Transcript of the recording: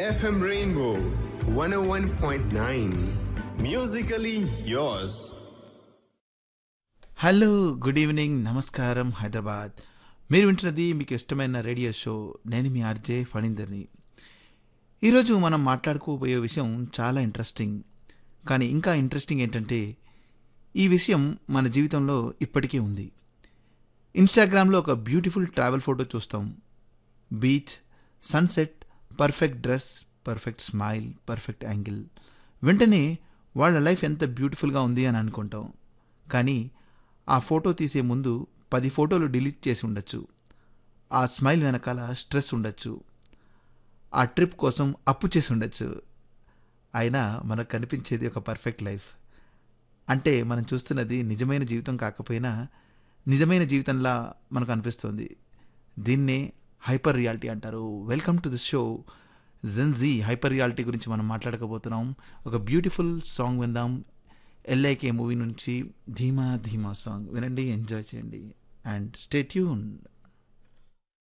FM Rainbow 101.9. Musically yours. Hello good evening నమస్కారం హైదరాబాద్ మీరు వింటున్నది మీకు ఇష్టమైన రేడియో షో నేను మీ ఆర్జే ఫణీందర్ని ఈరోజు మనం మాట్లాడుకోబోయే విషయం చాలా ఇంట్రెస్టింగ్ కానీ ఇంకా ఇంట్రెస్టింగ్ ఏంటంటే ఈ విషయం మన జీవితంలో ఇప్పటికీ ఉంది ఇన్స్టాగ్రామ్లో ఒక బ్యూటిఫుల్ ట్రావెల్ ఫోటో చూస్తాం beach sunset perfect dress perfect smile perfect angle వెంటనే వాళ్ళ లైఫ్ ఎంత బ్యూటిఫుల్గా ఉంది అని అనుకుంటాం కానీ ఆ ఫోటో తీసే ముందు పది ఫోటోలు డిలీట్ చేసి ఉండొచ్చు ఆ స్మైల్ వెనకాల స్ట్రెస్ ఉండొచ్చు ఆ ట్రిప్ కోసం అప్పు చేసి ఉండొచ్చు అయినా మనకు కనిపించేది ఒక పర్ఫెక్ట్ లైఫ్ అంటే మనం చూస్తున్నది నిజమైన జీవితం కాకపోయినా నిజమైన జీవితంలా మనకు అనిపిస్తుంది దీన్నే హైపర్ రియాలిటీ అంటారు welcome to the show Gen Z hyper reality గురించి మనం మాట్లాడకపోతున్నాం ఒక బ్యూటిఫుల్ సాంగ్ విందాం ఎల్ఐకే మూవీ నుంచి ధీమా ధీమా సాంగ్ వినండి ఎంజాయ్ చేయండి అండ్ స్టే ట్యూన్